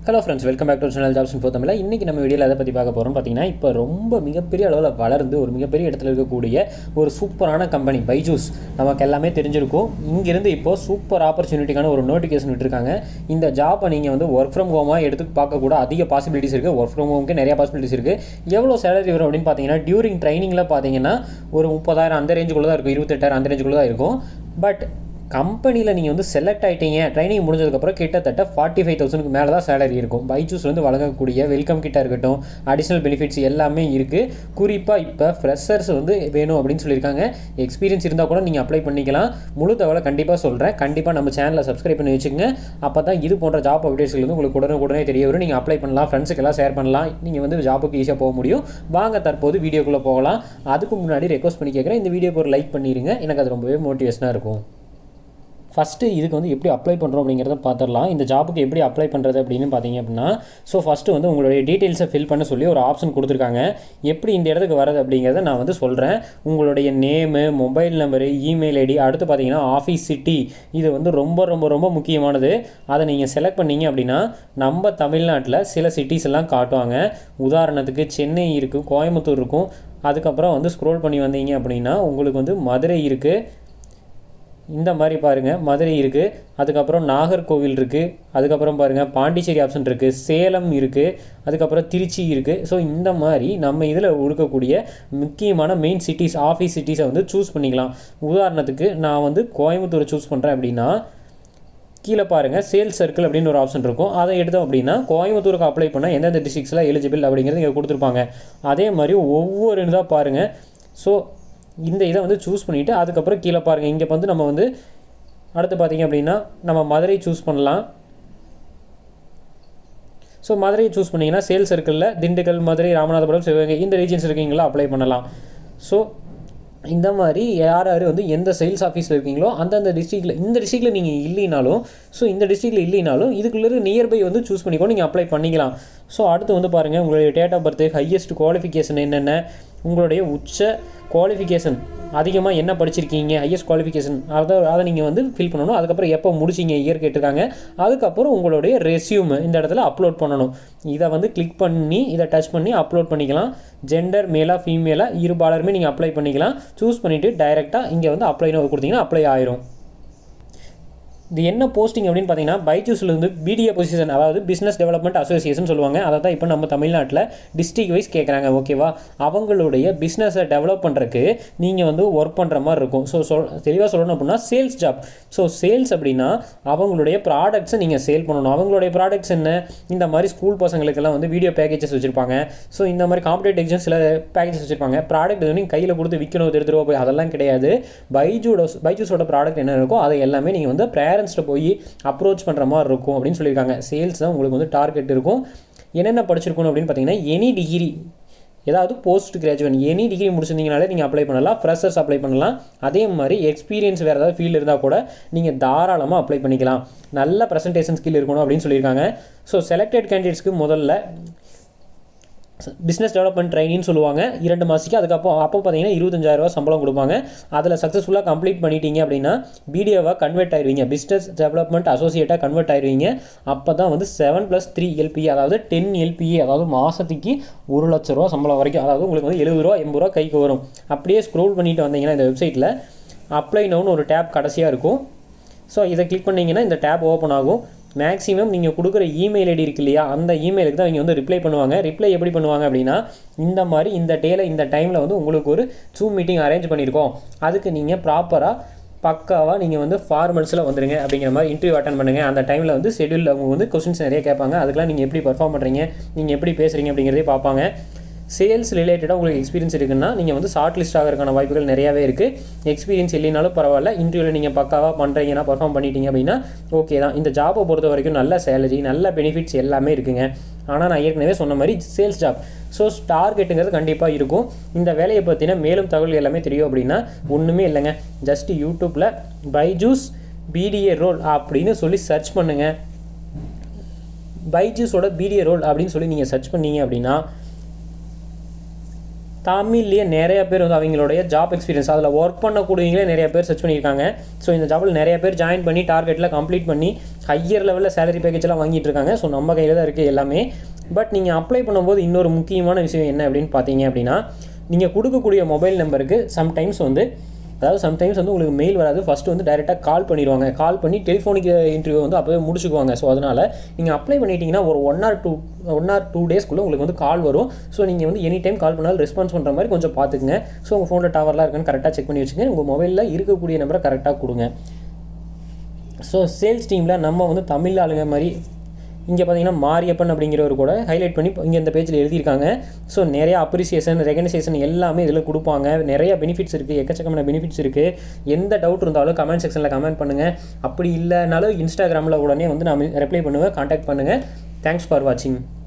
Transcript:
hello friends welcome back to channel jobs info Tamil இன்றைக்கி நம்ம வீடியோவில் எதை பற்றி பார்க்க போகிறோம் பார்த்தீங்கன்னா இப்போ ரொம்ப மிகப்பெரிய அளவில் வளர்ந்து ஒரு மிகப்பெரிய இடத்துல இருக்கக்கூடிய ஒரு சூப்பரான கம்பெனி பைஜூஸ் நமக்கு எல்லாமே தெரிஞ்சிருக்கும் இங்கிருந்து இப்போ சூப்பர் ஆப்பர்ச்சுனிட்டிக்கான ஒரு நோட்டிஃபிகேஷன் விட்டுருக்காங்க இந்த ஜாப்பை நீங்கள் வந்து ஒர்க் ஃப்ரம் ஹோமாக எடுத்து பார்க்கக்கூட அதிக பாசிபிலிட்டிஸ் இருக்குது ஒர்க் ஃப்ரம் ஹோமுக்கு நிறைய பாசிபிலிட்டிஸ் இருக்குது எவ்வளோ சேலரி வரும் அப்படின்னு பார்த்தீங்கன்னா டியூரிங் ட்ரைனிங்கில் பார்த்தீங்கன்னா ஒரு முப்பதாயிரம் அந்த ரேஞ்சுக்குள்ளே தான் இருக்கும் இருபத்தெட்டாயிரம் அந்த ரேஞ்சுக்குள்ளே தான் இருக்கும் பட் கம்பெனியில் நீங்கள் வந்து செலக்ட் ஆகிட்டீங்க ட்ரைனிங் முடிஞ்சதுக்கப்புறம் கிட்டத்தட்ட ஃபார்ட்டி ஃபைவ் தௌசண்ட்க்கு மேலே தான் சேலரி இருக்கும் பைஜூஸ்லேருந்து வழங்கக்கூடிய வெல்கம் கிட்டாக இருக்கட்டும் அடிஷ்னல் பெனிஃபிட்ஸ் எல்லாமே இருக்குது குறிப்பாக இப்போ ஃப்ரெஷர்ஸ் வந்து வேணும் அப்படின்னு சொல்லியிருக்காங்க எக்ஸ்பீரியன்ஸ் இருந்தால் கூட நீங்கள் அப்ளை பண்ணிக்கலாம் முழு தகவலை கண்டிப்பாக சொல்கிறேன் கண்டிப்பாக நம்ம சேனலை சப்ஸ்கிரைப் பண்ணி வச்சுக்கோங்க அப்போ தான் இது போன்ற ஜாப் அப்டேட்ஸ்கள் வந்து உங்களுக்கு உடனே உடனே தெரிய வரும் நீங்கள் அப்ளை பண்ணலாம் ஃப்ரெண்ட்ஸுக்கெல்லாம் ஷேர் பண்ணலாம் நீங்கள் வந்து ஜாப்புக்கு ஈஸியாக போக முடியும் வாங்க தற்போது வீடியோக்குள்ளே போகலாம் அதுக்கு முன்னாடி ரெக்வஸ்ட் பண்ணி கேட்குறேன் இந்த வீடியோக்கு ஒரு லைக் பண்ணிடுங்க எனக்கு அது ரொம்பவே மோட்டிவேஷனாக இருக்கும் ஃபஸ்ட்டு இதுக்கு வந்து எப்படி அப்ளை பண்ணுறோம் அப்படிங்கிறத பார்த்துடலாம் இந்த ஜாபுக்கு எப்படி அப்ளை பண்ணுறது அப்படின்னு பார்த்தீங்க அப்படின்னா ஸோ ஃபஸ்ட்டு வந்து உங்களுடைய டீட்டெயில்ஸை ஃபில் பண்ண சொல்லி ஒரு ஆப்ஷன் கொடுத்துருக்காங்க எப்படி இந்த இடத்துக்கு வரது அப்படிங்கிறத நான் வந்து சொல்கிறேன் உங்களுடைய name mobile number email ID அடுத்து பார்த்தீங்கன்னா ஆஃபீஸ் சிட்டி இது வந்து ரொம்ப ரொம்ப ரொம்ப முக்கியமானது அதை நீங்கள் செலக்ட் பண்ணீங்க அப்படின்னா நம்ம தமிழ்நாட்டில் சில சிட்டிஸ் எல்லாம் காட்டுவாங்க உதாரணத்துக்கு சென்னை இருக்குது கோயம்புத்தூர் இருக்கும் அதுக்கப்புறம் வந்து ஸ்க்ரோல் பண்ணி வந்தீங்க அப்படின்னா உங்களுக்கு வந்து மதுரை இருக்குது இந்த மாதிரி பாருங்கள் மதுரை இருக்குது அதுக்கப்புறம் நாகர்கோவில் இருக்குது அதுக்கப்புறம் பாருங்கள் பாண்டிச்சேரி ஆப்ஷன் இருக்குது சேலம் இருக்குது அதுக்கப்புறம் திருச்சி இருக்குது ஸோ இந்த மாதிரி நம்ம இதில் இருக்கக்கூடிய முக்கியமான மெயின் சிட்டிஸ் ஆஃபீஸ் சிட்டிஸை வந்து சூஸ் பண்ணிக்கலாம் உதாரணத்துக்கு நான் வந்து கோயம்புத்தூரை சூஸ் பண்ணுறேன் அப்படின்னா கீழே பாருங்கள் சேல்ஸ் சர்க்கிள் அப்படின்னு ஒரு ஆப்ஷன் இருக்கும் அதை எடுத்தோம் அப்படின்னா கோயம்புத்தூருக்கு அப்ளை பண்ணால் எந்தெந்த டிஸ்ட்ரிக்ஸ்லாம் எலிஜிபிள் அப்படிங்கிறது இங்கே கொடுத்துருப்பாங்க அதே மாதிரி ஒவ்வொரு இதாக பாருங்கள் ஸோ இந்த இதை வந்து சூஸ் பண்ணிவிட்டு அதுக்கப்புறம் கீழே பாருங்கள் இங்கே வந்து நம்ம வந்து அடுத்து பார்த்திங்க அப்படின்னா நம்ம மதுரை சூஸ் பண்ணலாம் ஸோ மதுரையை சூஸ் பண்ணிங்கன்னா சேல் சர்க்கிளில் திண்டுக்கல் மதுரை ராமநாதபுரம் சிவகங்கை இந்த ரீஜன்ஸ் இருக்கீங்களா அப்ளை பண்ணலாம் ஸோ இந்த மாதிரி யார் யார் வந்து எந்த சேல்ஸ் ஆஃபீஸில் இருக்கீங்களோ அந்தந்த டிஸ்ட்ரிக்டில் இந்த டிஸ்ட்ரிக்டில் நீங்கள் இல்லைனாலும் ஸோ இந்த டிஸ்ட்ரிக்டில் இல்லைனாலும் இதுக்குள்ளே நியர்பை வந்து சூஸ் பண்ணிக்கோ நீங்கள் அப்ளை பண்ணிக்கலாம் ஸோ அடுத்து வந்து பாருங்கள் உங்களுடைய date of birth highest qualification என்னென்ன உங்களுடைய உச்ச குவாலிஃபிகேஷன் அதிகமாக என்ன படிச்சிருக்கீங்க ஹையஸ்ட் குவாலிஃபிகேஷன் அதை அதை நீங்கள் வந்து ஃபில் பண்ணணும் அதுக்கப்புறம் எப்போ முடிச்சிங்க இயர் கேட்டிருக்காங்க அதுக்கப்புறம் உங்களுடைய ரெஸ்யூம் இந்த இடத்துல அப்லோட் பண்ணணும் இதை வந்து கிளிக் பண்ணி இதை டச் பண்ணி அப்லோட் பண்ணிக்கலாம் ஜெண்டர் மேலாக ஃபீமேலாக இருபாலருமே நீங்கள் அப்ளை பண்ணிக்கலாம் சூஸ் பண்ணிவிட்டு டைரெக்டாக இங்கே வந்து அப்ளைன்னு கொடுத்தீங்கன்னா அப்ளை ஆயிரும் இது என்ன போஸ்டிங் அப்படின்னு பார்த்தீங்கன்னா பைஜூஸில் வந்து பிடிஏ பொசிஷன் அதாவது பிஸ்னஸ் டெவலப்மெண்ட் அசோசியேஷன் சொல்லுவாங்க அதை தான் இப்போ நம்ம தமிழ்நாட்டில் டிஸ்ட்ரிக் வைஸ் கேட்குறாங்க ஓகேவா அவங்களுடைய பிஸ்னஸை டெவலப் பண்ணுறதுக்கு நீங்கள் வந்து ஒர்க் பண்ணுற மாதிரி இருக்கும் ஸோ சொல் தெளிவாக சொல்லணும் அப்படின்னா சேல்ஸ் ஜாப் ஸோ சேல்ஸ் அப்படின்னா அவங்களுடைய ப்ராடக்ட்ஸை நீங்கள் சேல் பண்ணணும் அவங்களுடைய ப்ராடக்ட்ஸ் என்ன இந்த மாதிரி ஸ்கூல் பசங்களுக்கெல்லாம் வந்து வீடியோ பேக்கேஜஸ் வச்சுருப்பாங்க ஸோ இந்த மாதிரி காம்படேட் எக்ஸாம் சில பேக்கேஜஸ் வச்சுருப்பாங்க ப்ராடக்ட் வந்து நீங்கள் கையில் கொடுத்து விற்கணும் எடுத்துகிட்டு ரூபா போய் அதெல்லாம் கிடையாது பைஜூட பைஜூஸோட ப்ராடக்ட் என்ன இருக்கோ அதை எல்லாமே நீங்கள் வந்து பேரண்ட்ஸ்கிட்ட போய் அப்ரோச் பண்ணுற மாதிரி இருக்கும் அப்படின்னு சொல்லியிருக்காங்க சேல்ஸ் தான் உங்களுக்கு வந்து டார்கெட் இருக்கும் என்னென்ன படிச்சிருக்கணும் அப்படின்னு பார்த்தீங்கன்னா எனி டிகிரி ஏதாவது போஸ்ட் கிராஜுவேட் எனி டிகிரி முடிச்சிருந்தீங்கனாலே நீங்கள் அப்ளை பண்ணலாம் ஃப்ரெஷர்ஸ் அப்ளை பண்ணலாம் அதே மாதிரி எக்ஸ்பீரியன்ஸ் வேறு ஏதாவது ஃபீல்டு இருந்தால் கூட நீங்கள் தாராளமாக அப்ளை பண்ணிக்கலாம் நல்ல ப்ரெசன்டேஷன் ஸ்கில் இருக்கணும் அப்படின்னு சொல்லியிருக்காங்க ஸோ செலக்டட் கேண்டிடேட்ஸ்க்கு முதல்ல பிஸ்னஸ் டெவலப்மெண்ட் ட்ரைனின்னு சொல்லுவாங்க இரண்டு மாதத்துக்கு அதுக்கப்புறம் அப்போ பார்த்தீங்கன்னா இருபத்தஞ்சாயிரரூவா சம்பளம் கொடுப்பாங்க அதில் சக்ஸஸ்ஃபுல்லாக கம்ப்ளீட் பண்ணிட்டீங்க அப்படின்னா பிடிஓவாக கன்வெர்ட் ஆயிருவீங்க பிஸ்னஸ் டெவலப்மெண்ட் அசோசியேட்டாக கன்வெர்ட் ஆயிருவீங்க அப்போ தான் வந்து செவன் ப்ளஸ் த்ரீ எல்பிஏ அதாவது டென் எல்பிஏ அதாவது மாதத்துக்கு ஒரு லட்ச ரூபா சம்பளம் வரைக்கும் அதாவது உங்களுக்கு வந்து எழுபது ரூபா எண்பது ரூபா கைக்கு வரும் அப்படியே ஸ்க்ரோல் பண்ணிட்டு வந்தீங்கன்னா இந்த வெப்சைட்டில் அப்ளை நவுன்னு ஒரு டேப் கடைசியாக இருக்கும் ஸோ இதை கிளிக் பண்ணிங்கன்னா இந்த டேப் ஓப்பன் ஆகும் மேக்ஸிமம் நீங்கள் கொடுக்குற இமெயில் ஐடி இருக்கு இல்லையா அந்த இமெயிலுக்கு தான் இங்கே வந்து ரிப்ளை பண்ணுவாங்க ரிப்ளை எப்படி பண்ணுவாங்க அப்படின்னா இந்த மாதிரி இந்த டேல இந்த டைமில் வந்து உங்களுக்கு ஒரு ஜூம் மீட்டிங் அரேஞ்ச் பண்ணியிருக்கோம் அதுக்கு நீங்கள் ப்ராப்பராக பக்காவாக நீங்கள் வந்து ஃபார்மல்ஸில் வந்துருங்க அப்படிங்கிற மாதிரி இன்டர்வியூ அட்டன் பண்ணுங்கள் அந்த டைமில் வந்து ஷெடியூல் அவங்க வந்து கொஸ்டின்ஸ் நிறைய கேட்பாங்க அதுக்கெலாம் நீங்கள் எப்படி பர்ஃபார்ம் பண்ணுறீங்க நீங்கள் எப்படி பேசுகிறீங்க அப்படிங்கிறதே பார்ப்பாங்க சேல்ஸ் ரிலேட்டடாக உங்களுக்கு எக்ஸ்பீரியன்ஸ் இருக்குன்னா நீங்கள் வந்து ஷார்ட் லிஸ்ட் ஆகிறதுக்கான வாய்ப்புகள் நிறையாவே இருக்குது எக்ஸ்பீரியன்ஸ் இல்லைனாலும் பரவாயில்ல இன்டர்வியூவில் நீங்கள் பக்காவாக பண்ணுறீங்கன்னா பர்ஃபார்ம் பண்ணிட்டீங்க அப்படின்னா ஓகே தான் இந்த ஜாப்பை பொறுத்த வரைக்கும் நல்ல சேலரி நல்ல பெனிஃபிட்ஸ் எல்லாமே இருக்குங்க ஆனால் நான் ஏற்கனவே சொன்ன மாதிரி சேல்ஸ் ஜாப் ஸோ டார்கெட்டுங்கிறது கண்டிப்பாக இருக்கும் இந்த வேலையை பற்றின மேலும் தகவல் எல்லாமே தெரியும் அப்படின்னா ஒன்றுமே இல்லைங்க ஜஸ்ட் யூடியூப்பில் பைஜூஸ் பிடிஏ ரோல் அப்படின்னு சொல்லி சர்ச் பண்ணுங்கள் பைஜூஸோட பிடிஏ ரோல் அப்படின்னு சொல்லி நீங்கள் சர்ச் பண்ணீங்க அப்படின்னா தமிழ்லேயே நிறைய பேர் வந்து அவங்களுடைய ஜாப் எக்ஸ்பீரியன்ஸ் அதில் ஒர்க் பண்ணக்கூடியவங்களே நிறைய பேர் சர்ச் பண்ணியிருக்காங்க ஸோ இந்த ஜாபில் நிறைய பேர் ஜாயின் பண்ணி டார்கெட்டில் கம்ப்ளீட் பண்ணி ஹையர் லெவலில் சேலரி பேக்கேஜ்லாம் வாங்கிட்டு இருக்காங்க ஸோ நம்ம கையில் தான் இருக்குது எல்லாமே பட் நீங்கள் அப்ளை பண்ணும்போது இன்னொரு முக்கியமான விஷயம் என்ன அப்படின்னு பார்த்தீங்க அப்படின்னா நீங்கள் கொடுக்கக்கூடிய மொபைல் நம்பருக்கு சம்டைம்ஸ் வந்து அதாவது சம்டைம்ஸ் வந்து உங்களுக்கு மெயில் வராது ஃபஸ்ட்டு வந்து டைரெக்டாக கால் பண்ணிடுவாங்க கால் பண்ணி டெலிஃபோனிக் இன்டர்வியூ வந்து அப்போவே முடிச்சுக்குவாங்க ஸோ அதனால் நீங்கள் அப்ளை பண்ணிட்டீங்கன்னா ஒரு one or two one or two டேஸ்க்குள்ளே உங்களுக்கு வந்து கால் வரும் ஸோ நீங்கள் வந்து எனி டைம் கால் பண்ணாலும் ரெஸ்பான்ஸ் பண்ணுற மாதிரி கொஞ்சம் பார்த்துக்குங்க ஸோ உங்கள் ஃபோனில் டவர்லாம் இருக்கான்னு கரெக்டாக செக் பண்ணி வச்சுங்க உங்கள் மொபைலில் இருக்கக்கூடிய நம்பரை கரெக்டாக கொடுங்க ஸோ சேல்ஸ் டீமில் நம்ம வந்து தமிழ் ஆளுங்க மாதிரி இங்கே பார்த்தீங்கன்னா மாரியப்பன் அப்படிங்கிறவர் கூட ஹைலைட் பண்ணி இங்கே இந்த பேஜில் எழுதியிருக்காங்க ஸோ நிறைய அப்ரிசியேஷன் ரெகனைசேஷன் எல்லாமே இதில் கொடுப்பாங்க நிறைய பெனிஃபிட்ஸ் இருக்குது எக்கச்சக்கமான பெனிஃபிட்ஸ் இருக்குது எந்த டவுட் இருந்தாலும் கமெண்ட் செக்ஷனில் கமெண்ட் பண்ணுங்கள் அப்படி இல்லைனாலும் இன்ஸ்டாகிராமில் உடனே வந்து நான் ரிப்ளை பண்ணுவேன் காண்டாக்ட் பண்ணுங்கள் தேங்க்ஸ் ஃபார் வாட்சிங்